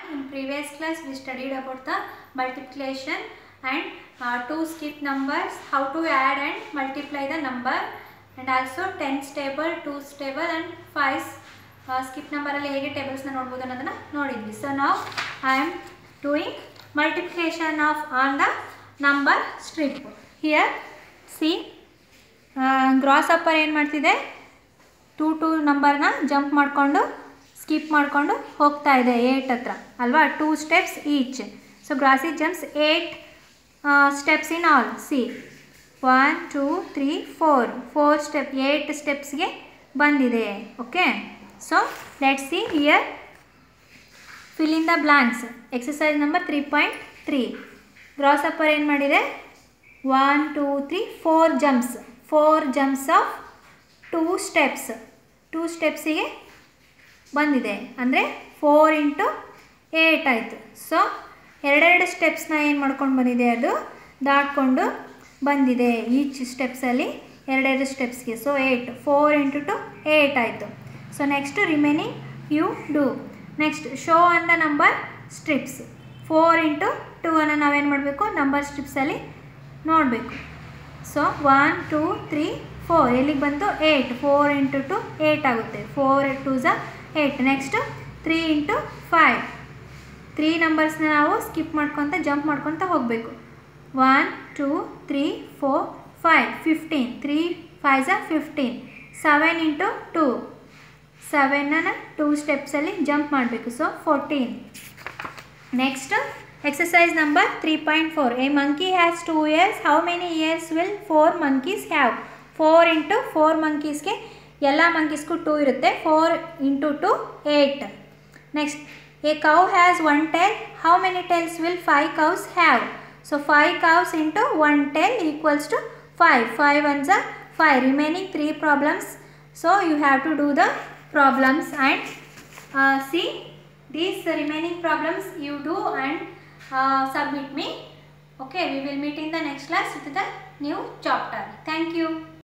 In previous class we studied about the multiplication and uh, two skip numbers, how to add and multiply the number and also tens table, twos table and fives uh, skip number ಅಲ್ಲಿ ಹೇಗೆ ಟೇಬಲ್ಸ್ನ ನೋಡ್ಬೋದು ಅನ್ನೋದನ್ನ ನೋಡಿದ್ವಿ so ನಾವು I am doing multiplication of on the number strip here see grasshopper ಏನು ಮಾಡ್ತಿದೆ two two ನಂಬರ್ನ jump ಮಾಡಿಕೊಂಡು ಸ್ಕಿಪ್ ಮಾಡಿಕೊಂಡು ಹೋಗ್ತಾ ಇದೆ ಏಟ್ ಹತ್ರ ಅಲ್ವಾ two steps each so grassy jumps eight steps in all see one two three four four step eight ಸ್ಟೆಪ್ಸ್ಗೆ ಬಂದಿದೆ okay so let see here fill in the blanks exercise number three point three grasshopper ಏನು ಮಾಡಿದೆ one two three four jumps four jumps of two steps two ಸ್ಟೆಪ್ಸಿಗೆ ಬಂದಿದೆ ಅಂದರೆ four into eight ಆಯಿತು so ಎರಡೆರಡು ಸ್ಟೆಪ್ಸ್ನ ಏನು ಮಾಡ್ಕೊಂಡು ಬಂದಿದೆ ಅದು ದಾಟ್ಕೊಂಡು ಬಂದಿದೆ ಈಚ್ ಸ್ಟೆಪ್ಸಲ್ಲಿ ಎರಡೆರಡು ಸ್ಟೆಪ್ಸ್ಗೆ so eight four into two eight ಆಯಿತು so next remaining you do next show on the number strips four into two ಅನ್ನು ನಾವೇನು ಮಾಡಬೇಕು ನಂಬರ್ ಸ್ಟ್ರಿಪ್ಸಲ್ಲಿ ನೋಡಬೇಕು so one two three four ಎಲ್ಲಿಗೆ ಬಂತು eight four into two eight ಆಗುತ್ತೆ four two ಝ eight next three into five three ನಂಬರ್ಸ್ನ ನಾವು ಸ್ಕಿಪ್ ಮಾಡ್ಕೊತ ಜಂಪ್ ಮಾಡ್ಕೊತ ಹೋಗಬೇಕು one two three four five fifteen three five ಝ fifteen seven into two ಸೆವೆನ್ನ ಟೂ ಸ್ಟೆಪ್ಸಲ್ಲಿ ಜಂಪ್ ಮಾಡಬೇಕು so fourteen next exercise number three point four a monkey has two ears how many ears will four monkeys have four into four ಮಂಕೀಸ್ಗೆ ಎಲ್ಲ ಮಂಕೀಸ್ಗೂ two ಇರುತ್ತೆ four into two eight next a cow has one tail how many tails will five cows have so five cows into one tail equals to five five ones uh five remaining three problems so you have to do the problems and see these remaining problems you do and uh, submit me okay we will meet in the next class with the new chapter thank you